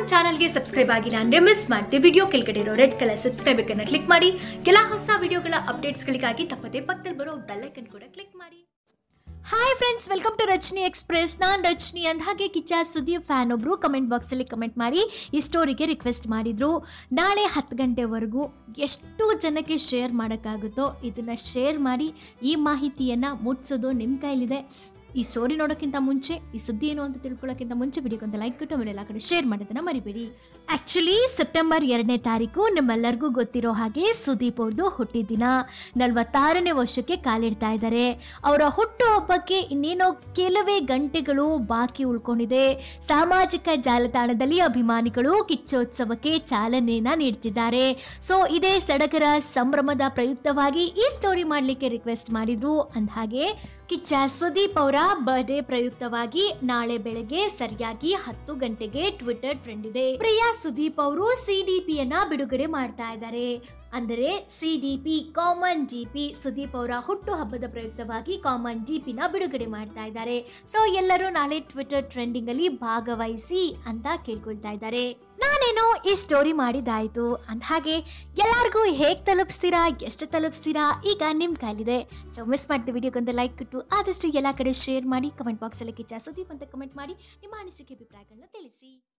ಚಾನಲ್ಗೆ ಸಬ್ಸ್ಕ್ರೈಬ್ ಆಗಿಲ್ಲ ಅಂದ್ರೆ ಮಿಸ್ ಮಾಡ್ತೀವಿ ವಿಡಿಯೋ ಕೆಳಗಡೆ ಇರೋ ರೆಡ್ ಕಲರ್ ಸಬ್ಸ್ಕ್ರೈಬ್ ಅನ್ನ ಕ್ಲಿಕ್ ಮಾಡಿ ಕೆಲ ಹೊಸ ವಿಡಿಯೋಗಳ ಅಪ್ಡೇಟ್ಸ್ಗಳಿಗಾಗಿ ತಪ್ಪದೆ ಪಕ್ಕದಲ್ಲಿ ಬರೋ ಬೆಲ್ಲೈಕನ್ ಕೂಡ ಕ್ಲಿಕ್ ಮಾಡಿ hi friends welcome to Rachani express ನಾನು ರಚನಿ ಅಂದ ಹಾಗೆ ಕಿಚ್ಚ ಸುದೀಪ್ ಫ್ಯಾನ್ ಒಬ್ಬರು ಕಮೆಂಟ್ ಬಾಕ್ಸಲ್ಲಿ ಕಮೆಂಟ್ ಮಾಡಿ ಈ ಸ್ಟೋರಿಗೆ ರಿಕ್ವೆಸ್ಟ್ ಮಾಡಿದರು ನಾಳೆ ಹತ್ತು ಗಂಟೆವರೆಗೂ ಎಷ್ಟು ಜನಕ್ಕೆ ಶೇರ್ ಮಾಡೋಕ್ಕಾಗುತ್ತೋ ಇದನ್ನು ಶೇರ್ ಮಾಡಿ ಈ ಮಾಹಿತಿಯನ್ನು ಮುಟ್ಸೋದು ನಿಮ್ಮ ಕೈಲಿದೆ ಈ ಸ್ಟೋರಿ ನೋಡೋಕ್ಕಿಂತ ಮುಂಚೆ ಈ ಸುದ್ದಿ ಏನು ಅಂತ ತಿಳ್ಕೊಳ್ಳೋಕ್ಕಿಂತ ಮುಂಚೆ ವಿಡಿಯೋಕ್ಕೊಂದು ಲೈಕ್ ಕೊಟ್ಟು ಆಮೇಲೆ ಎಲ್ಲ ಕಡೆ ಶೇರ್ ಮಾಡೋದನ್ನು ಮರಿಬೇಡಿ ಆ್ಯಕ್ಚುಲಿ ಸೆಪ್ಟೆಂಬರ್ ಎರಡನೇ ತಾರೀಕು ನಿಮ್ಮೆಲ್ಲರಿಗೂ ಗೊತ್ತಿರೋ ಹಾಗೆ ಸುದೀಪ್ ಅವ್ರದ್ದು ಹುಟ್ಟಿದಿನ ನಲವತ್ತಾರನೇ ವರ್ಷಕ್ಕೆ ಕಾಲಿಡ್ತಾ ಇದ್ದಾರೆ ಅವರ ಹುಟ್ಟುಹಬ್ಬಕ್ಕೆ ಇನ್ನೇನೋ ಕೆಲವೇ ಗಂಟೆಗಳು ಬಾಕಿ ಉಳ್ಕೊಂಡಿದೆ ಸಾಮಾಜಿಕ ಜಾಲತಾಣದಲ್ಲಿ ಅಭಿಮಾನಿಗಳು ಕಿಚ್ಚೋತ್ಸವಕ್ಕೆ ಚಾಲನೆಯನ್ನ ನೀಡ್ತಿದ್ದಾರೆ ಸೊ ಇದೇ ಸಡಗರ ಸಂಭ್ರಮದ ಪ್ರಯುಕ್ತವಾಗಿ ಈ ಸ್ಟೋರಿ ಮಾಡಲಿಕ್ಕೆ ರಿಕ್ವೆಸ್ಟ್ ಮಾಡಿದ್ರು ಅಂದಹಾಗೆ ಕಿಚ್ಚ ಸುದೀಪ್ ಅವರ ಬರ್ಡೇ ಪ್ರಯುಕ್ತವಾಗಿ ನಾಳೆ ಬೆಳಗ್ಗೆ ಸರಿಯಾಗಿ ಹತ್ತು ಗಂಟೆಗೆ ಟ್ವಿಟರ್ ಟ್ರೆಂಡ್ ಇದೆ ಪ್ರಿಯಾ ಸುದೀಪ್ ಅವರು ಸಿಡಿಪಿಯನ್ನ ಬಿಡುಗಡೆ ಮಾಡ್ತಾ ಇದ್ದಾರೆ ಅಂದರೆ C D P common G P Sudeep ಅವರ ಹುಟ್ಟು ಹಬ್ಬದ ಪ್ರಯುಕ್ತವಾಗಿ ಕಾಮನ್ ಜಿ ಪಿನ ಬಿಡುಗಡೆ ಮಾಡ್ತಾ ಇದ್ದಾರೆ ಸೊ ಎಲ್ಲರೂ ನಾಳೆ ಟ್ವಿಟರ್ ಟ್ರೆಂಡಿಂಗ್ ಅಲ್ಲಿ ಭಾಗವಹಿಸಿ ಅಂತ ಕೇಳ್ಕೊಳ್ತಾ ಇದ್ದಾರೆ ನಾನೇನೋ ಈ ಸ್ಟೋರಿ ಮಾಡಿದಾಯ್ತು ಅಂದ ಹಾಗೆ ಎಲ್ಲರಿಗೂ ಹೇಗೆ ತಲುಪಿಸ್ತೀರಾ ಎಷ್ಟು ತಲುಪಿಸ್ತೀರಾ ಈಗ ನಿಮ್ಮ ಕೈಲಿದೆ ಸೊ ಮಿಸ್ ಮಾಡ್ತೀವಿ ವಿಡಿಯೋಗೊಂದು ಲೈಕ್ ಕೊಟ್ಟು ಆದಷ್ಟು ಎಲ್ಲ ಕಡೆ ಶೇರ್ ಮಾಡಿ ಕಮೆಂಟ್ ಬಾಕ್ಸಲ್ಲಿ ಕಿಚ್ಚ ಸುದೀಪ್ ಅಂತ ಕಮೆಂಟ್ ಮಾಡಿ ನಿಮ್ಮ ಅನಿಸಿಕೆ ಅಭಿಪ್ರಾಯಗಳನ್ನ ತಿಳಿಸಿ